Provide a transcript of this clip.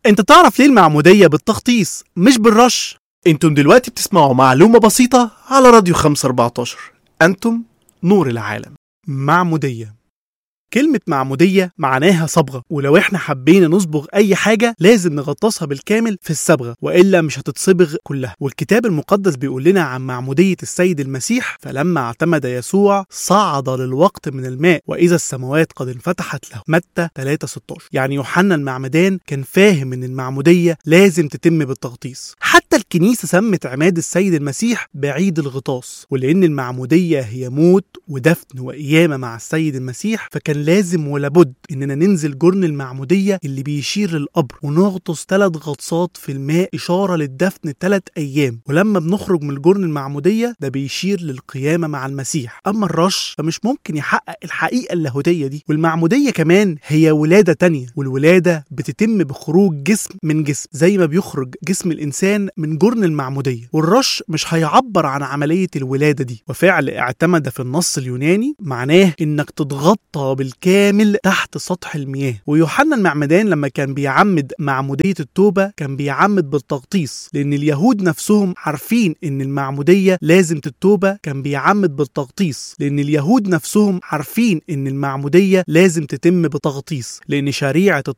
انت تعرف ليه المعمودية بالتخطيص مش بالرش انتم دلوقتي بتسمعوا معلومة بسيطة على راديو 514 انتم نور العالم معمودية كلمة معمودية معناها صبغة ولو احنا حبينا نصبغ أي حاجة لازم نغطسها بالكامل في الصبغة وإلا مش هتتصبغ كلها والكتاب المقدس بيقول لنا عن معمودية السيد المسيح فلما اعتمد يسوع صعد للوقت من الماء وإذا السماوات قد انفتحت له متى 3 16 يعني يوحنا المعمدان كان فاهم إن المعمودية لازم تتم بالتغطيس حتى الكنيسة سمت عماد السيد المسيح بعيد الغطاس ولأن المعمودية هي موت ودفن وقيامة مع السيد المسيح فكان لازم ولابد اننا ننزل جرن المعموديه اللي بيشير للقبر ونغطس ثلاث غطسات في الماء اشاره للدفن ثلاث ايام ولما بنخرج من الجرن المعموديه ده بيشير للقيامه مع المسيح اما الرش فمش ممكن يحقق الحقيقه اللاهوتيه دي والمعموديه كمان هي ولاده تانية والولاده بتتم بخروج جسم من جسم زي ما بيخرج جسم الانسان من جرن المعموديه والرش مش هيعبر عن عمليه الولاده دي وفعل اعتمد في النص اليوناني معناه انك تتغطى بالكامل تحت سطح المياه ويوحنا المعمدان لما كان بيعمد معمودية التوبة كان بيعمد بالتغطيس لأن اليهود نفسهم عارفين إن المعمودية لازم التوبة كان بيعمد بالتغطيس لأن اليهود نفسهم عارفين إن المعمودية لازم تتم بتغطيس لأن شريعة